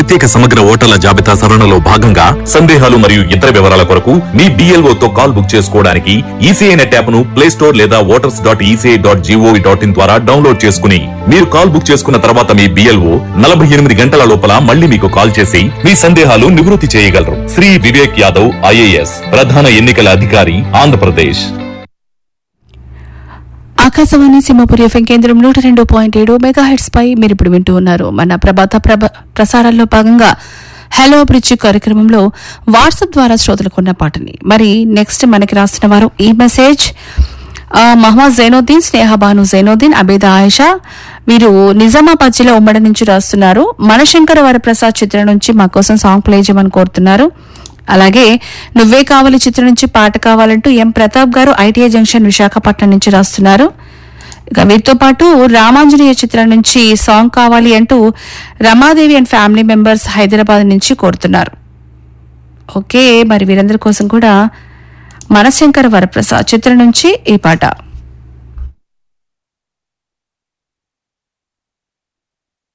ప్రత్యేక సమగ్ర ఓటర్ల జాబితా సవరణలో భాగంగా సందేహాలు మరియు ఇతర వివరాల కొరకు మీ BLO తో కాల్ బుక్ చేసుకోవడానికి ఈసీఐ నెట్ యాప్ ను ప్లే స్టోర్ లేదా voters dot ECI dot GOV dot in ద్వారా డౌన్లోడ్ చేసుకుని మీరు కాల్ బుక్ చేసుకున్న తర్వాత మీ బిఎల్ఓ నలభై ఎనిమిది గంటల లోపల మళ్ళీ మీకు కాల్ చేసి మీ సందేహాలు నివృత్తి చేయగలరు శ్రీ వివేక్ యాదవ్ ఐఏఎస్ ప్రధాన ఎన్నికల అధికారి ఆంధ్రప్రదేశ్ ఆకాశవాణి సింహపురి ఎఫ్ఎం కేంద్రం నూట రెండు పాయింట్ ఏడు మెగా హెడ్స్ పై మీరు ఇప్పుడు వింటూ ఉన్నారు మన ప్రభాత ప్రభ ప్రసారాల్లో భాగంగా హలో బ్రిడ్జ్ కార్యక్రమంలో వాట్సాప్ ద్వారా శ్రోతలకున్న పాటని మరి నెక్స్ట్ మనకి రాస్తున్న వారు ఈ మెసేజ్ ఆ, మహమ్మద్ జైనుద్దీన్ స్నేహ బాను జైనుద్దీన్ అబేద ఆయిషా వీరు నిజామాబాద్ జిల్లా ఉమ్మడి నుంచి రాస్తున్నారు మనశంకర వరప్రసాద్ చిత్రం నుంచి మా కోసం సాంగ్ ప్లే చేయమని కోరుతున్నారు అలాగే నువ్వే కావాలి చిత్రం నుంచి పాట కావాలంటూ ఎం ప్రతాప్ గారు ఐటీఐ జంక్షన్ విశాఖపట్నం నుంచి రాస్తున్నారు ఇక వీరితో పాటు రామాంజనేయ చిత్రం నుంచి సాంగ్ కావాలి అంటూ Ramadevi and family members Hyderabad నుంచి కోరుతున్నారు ఓకే మరి వీరందరి కోసం కూడా మనశంకర వరప్రసాద్ చిత్రం నుంచి ఈ పాట